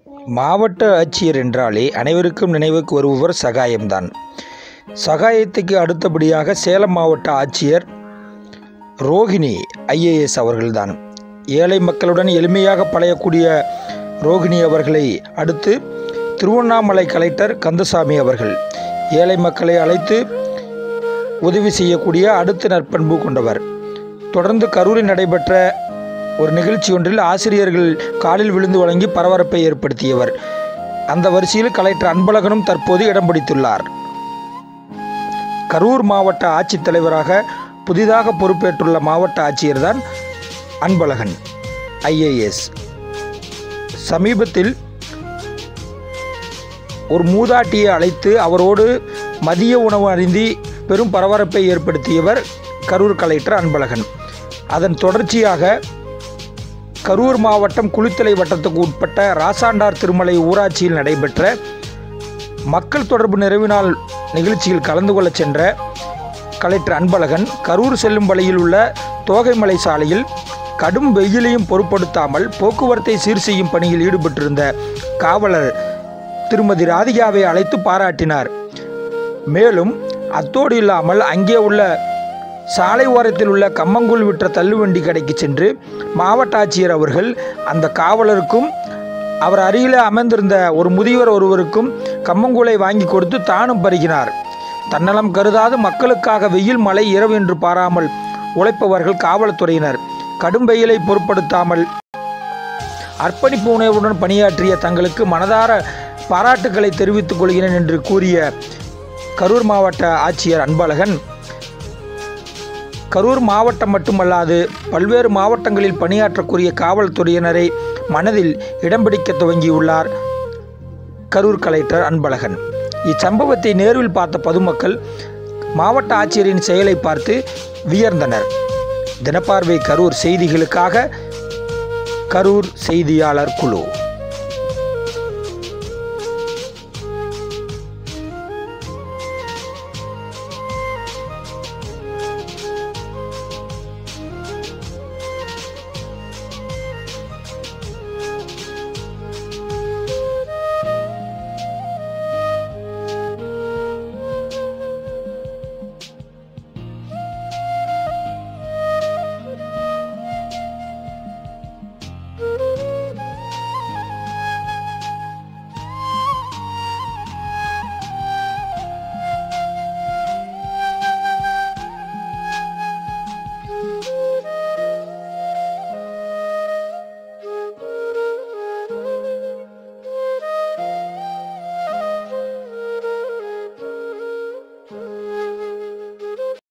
மாவட்ட ஆட்சியர் என்றாலே அனைவருக்கும் நினைவுக்கு வருபவர் சகாயம்தான் சகாயத்துக்கு அடுத்தபடியாக சேலம் மாவட்ட ஆட்சியர் ரோகிணி ஐஏஎஸ் அவர்கள்தான் ஏழை மக்களுடன் எளிமையாக பழையக்கூடிய ரோகிணி அவர்களை அடுத்து திருவண்ணாமலை கலெக்டர் கந்தசாமி அவர்கள் ஏழை மக்களை அழைத்து உதவி செய்யக்கூடிய அடுத்த நற்பண்பு கொண்டவர் தொடர்ந்து கரூரில் நடைபெற்ற ஒரு நிகழ்ச்சி ஒன்றில் ஆசிரியர்கள் காலில் விழுந்து வழங்கி பரபரப்பை ஏற்படுத்தியவர் அந்த வரிசையில் கலெக்டர் அன்பழகனும் தற்போது இடம் பிடித்துள்ளார் கரூர் மாவட்ட ஆட்சித்தலைவராக புதிதாக பொறுப்பேற்றுள்ள மாவட்ட ஆட்சியர்தான் அன்பழகன் ஐஏஎஸ் சமீபத்தில் ஒரு மூதாட்டியை அழைத்து அவரோடு மதிய உணவு அருந்தி பெரும் பரபரப்பை ஏற்படுத்தியவர் கரூர் கலெக்டர் அன்பழகன் அதன் தொடர்ச்சியாக கரூர் மாவட்டம் குளித்தலை வட்டத்துக்கு உட்பட்ட ராசாண்டார் திருமலை ஊராட்சியில் நடைபெற்ற மக்கள் தொடர்பு நிறைவு நாள் நிகழ்ச்சியில் கலந்து கொள்ளச் சென்ற கலெக்டர் அன்பழகன் கரூர் செல்லும் வழியில் உள்ள தோகைமலை சாலையில் கடும் வெயிலையும் பொருட்படுத்தாமல் போக்குவரத்தை சீர் செய்யும் பணியில் ஈடுபட்டிருந்த காவலர் திருமதி ராதிகாவை அழைத்து பாராட்டினார் மேலும் அத்தோடு இல்லாமல் அங்கே உள்ள சாலை ஓரத்தில் உள்ள கம்மங்கூழ் விற்ற தள்ளுவண்டி கடைக்கு சென்று மாவட்ட ஆட்சியர் அவர்கள் அந்த காவலருக்கும் அவர் அருகிலே அமர்ந்திருந்த ஒரு முதியவர் ஒருவருக்கும் கம்மங்கூழை வாங்கி கொடுத்து தானும் பருகினார் தன்னலம் கருதாது மக்களுக்காக வெயில் மழை இரவு என்று பாராமல் உழைப்பவர்கள் காவல்துறையினர் கடும் வெயிலை பொருட்படுத்தாமல் அர்ப்பணிப்பு உணர்வுடன் பணியாற்றிய தங்களுக்கு மனதார பாராட்டுக்களை தெரிவித்துக் கொள்கிறேன் என்று கூறிய கரூர் மாவட்ட ஆட்சியர் அன்பழகன் கரூர் மாவட்டம் மட்டுமல்லாது பல்வேறு மாவட்டங்களில் பணியாற்றக்கூடிய காவல்துறையினரை மனதில் இடம் பிடிக்க துவங்கியுள்ளார் கரூர் கலெக்டர் அன்பழகன் இச்சம்பவத்தை நேரில் பார்த்த பொதுமக்கள் மாவட்ட ஆட்சியரின் செயலை பார்த்து வியர்ந்தனர் தினப்பார்வை கரூர் செய்திகளுக்காக கரூர் செய்தியாளர் குழு